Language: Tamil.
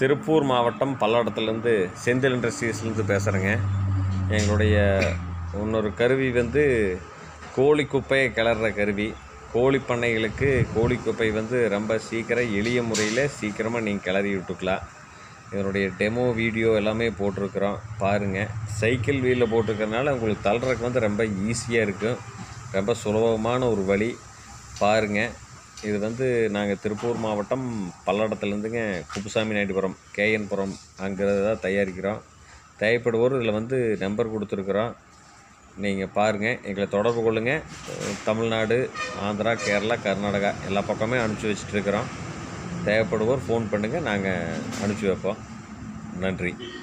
திருப்பூர் மாவட்டம் பல்லடத்துலேருந்து செந்தில் இண்டஸ்ட்ரீஸ்லேருந்து பேசுகிறேங்க எங்களுடைய இன்னொரு கருவி வந்து கோழி குப்பையை கிளற கருவி கோழி பண்ணைகளுக்கு கோழி குப்பை வந்து ரொம்ப சீக்கிரம் எளிய முறையில் சீக்கிரமாக நீங்கள் கிளறி விட்டுக்கலாம் இதனுடைய டெமோ வீடியோ எல்லாமே போட்டிருக்கிறோம் பாருங்கள் சைக்கிள் வீலில் போட்டிருக்கறனால உங்களுக்கு தள்ளுறதுக்கு வந்து ரொம்ப ஈஸியாக இருக்கும் ரொம்ப சுலபமான ஒரு வழி பாருங்கள் இது வந்து நாங்கள் திருப்பூர் மாவட்டம் பல்லடத்துலேருந்துங்க குப்புசாமி நாயுடுபுரம் கேஎன்புரம் அங்கே தான் தயாரிக்கிறோம் தேவைப்படுவோர் இதில் வந்து நம்பர் கொடுத்துருக்குறோம் நீங்கள் பாருங்கள் எங்களை தொடர்பு கொள்ளுங்கள் தமிழ்நாடு ஆந்திரா கேரளா கர்நாடகா எல்லா பக்கமே அனுப்பிச்சி வச்சிட்ருக்குறோம் தேவைப்படுவோர் ஃபோன் பண்ணுங்கள் நாங்கள் அனுப்பிச்சி வைப்போம் நன்றி